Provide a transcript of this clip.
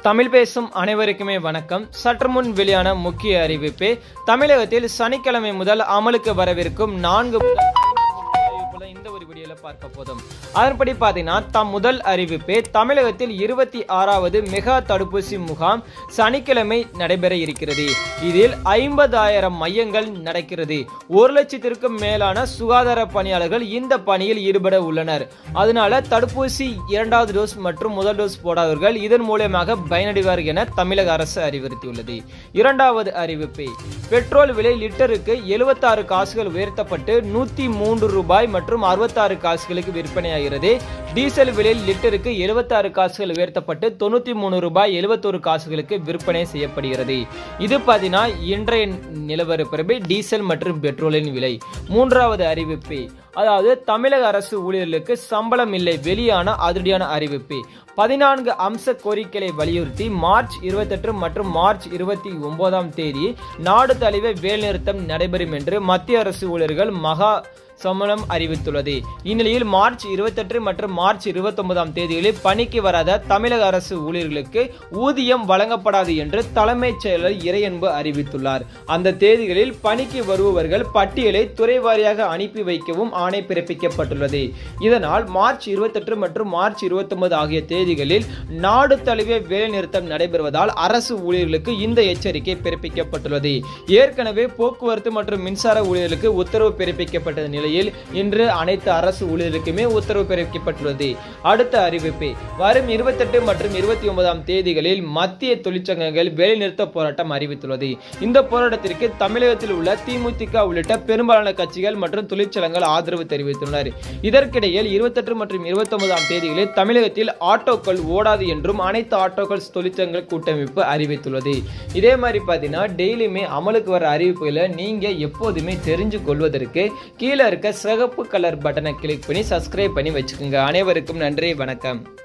தமிழ் பேசும் அனைவருக்குமே வணக்கம் சற்று முன் வெளியான முக்கிய அறிவிப்பு தமிழகத்தில் சனிக்கிழமை முதல் அமலுக்கு வரவிருக்கும் நான்கு முதல் அறிவிப்புல இந்த ஒரு வீடியோல பார்க்க போதும் அதன்படி பார்த்தீங்கன்னா தம் முதல் அறிவிப்பே தமிழகத்தில் இருபத்தி ஆறாவது மெகா தடுப்பூசி முகாம் சனிக்கிழமை நடைபெற இருக்கிறது இதில் ஐம்பதாயிரம் மையங்கள் நடக்கிறது ஒரு லட்சத்திற்கும் மேலான சுகாதார பணியாளர்கள் இந்த பணியில் ஈடுபட உள்ளனர் அதனால தடுப்பூசி இரண்டாவது டோஸ் மற்றும் முதல் டோஸ் போடாதவர்கள் இதன் மூலமாக பயனடைவார்கள் என தமிழக அரசு அறிவுறுத்தியுள்ளது இரண்டாவது அறிவிப்பு பெட்ரோல் விலை லிட்டருக்கு எழுபத்தாறு காசுகள் உயர்த்தப்பட்டு நூத்தி மூன்று ரூபாய் மற்றும் அறுபத்தாறு காசுகளுக்கு விற்பனையாகிறது டீசல் விலை லிட்டருக்கு எழுபத்தாறு காசுகள் உயர்த்தப்பட்டு தொண்ணூத்தி மூணு ரூபாய் எழுபத்தொரு காசுகளுக்கு விற்பனை செய்யப்படுகிறது இது பார்த்தீங்கன்னா இன்றைய நிலவரப்படி டீசல் மற்றும் பெட்ரோலின் விலை மூன்றாவது அறிவிப்பு அதாவது தமிழக அரசு ஊழியர்களுக்கு சம்பளம் இல்லை வெளியான அதிரடியான அறிவிப்பு பதினான்கு அம்ச கோரிக்கைகளை வலியுறுத்தி மார்ச் இருபத்தெட்டு மற்றும் மார்ச் இருபத்தி ஒன்பதாம் தேதி நாடு தழுவிய வேலைநிறுத்தம் நடைபெறும் என்று மத்திய அரசு ஊழியர்கள் மகா சம்மளம் அறிவித்துள்ளது இந்நிலையில் மார்ச் இருபத்தெட்டு மற்றும் மார்ச் இருபத்தொன்பதாம் தேதிகளில் பணிக்கு வராத தமிழக அரசு ஊழியர்களுக்கு ஊதியம் வழங்கப்படாது என்று தலைமைச் செயலர் இறையன்பு அறிவித்துள்ளார் அந்த தேதிகளில் பணிக்கு வருபவர்கள் பட்டியலை துறை வாரியாக அனுப்பி வைக்கவும் ஆணை பிறப்பிக்கப்பட்டுள்ளது இதனால் மார்ச் இருபத்தெட்டு மற்றும் மார்ச் இருபத்தொன்பது ஆகிய தேதிகளில் நாடு தழுவிய வேலைநிறுத்தம் நடைபெறுவதால் அரசு ஊழியர்களுக்கு இந்த எச்சரிக்கை பிறப்பிக்கப்பட்டுள்ளது ஏற்கனவே போக்குவரத்து மற்றும் மின்சார ஊழியர்களுக்கு உத்தரவு பிறப்பிக்கப்பட்ட நிலையில் இன்று அனைத்து அரசு ஊழியர்களுக்குமே உத்தரவு பிறப்பிக்கப்பட்டுள்ளது அடுத்த அறிவிப்பு வரும் இருபத்தெட்டு மற்றும் இருபத்தி ஒன்பதாம் தேதிகளில் மத்திய தொழிற்சங்கங்கள் வேலைநிறுத்த போராட்டம் அறிவித்துள்ளது இந்த போராட்டத்திற்கு தமிழகத்தில் உள்ள திமுக உள்ளிட்ட பெரும்பாலான கட்சிகள் மற்றும் தொழிற்சங்கங்கள் ஆதரவு தெரிவித்துள்ளனர் இதற்கிடையில் இருபத்தெட்டு மற்றும் இருபத்தி ஒன்பதாம் தேதிகளில் தமிழகத்தில் ஆட்டோக்கள் ஓடாது என்றும் அனைத்து ஆட்டோக்கள் தொழிற்சங்கங்கள் கூட்டமைப்பு அறிவித்துள்ளது இதே மாதிரி பார்த்தீங்கன்னா டெய்லியுமே அமலுக்கு வர அறிவிப்புகளை நீங்க எப்போதுமே தெரிஞ்சு கொள்வதற்கு கீழே இருக்க சிகப்பு கலர் பட்டனை கிளிக் பண்ணி சப்ஸ்கிரைப் பண்ணி வச்சுக்கோங்க அனைவருக்கும் நன்றி வணக்கம்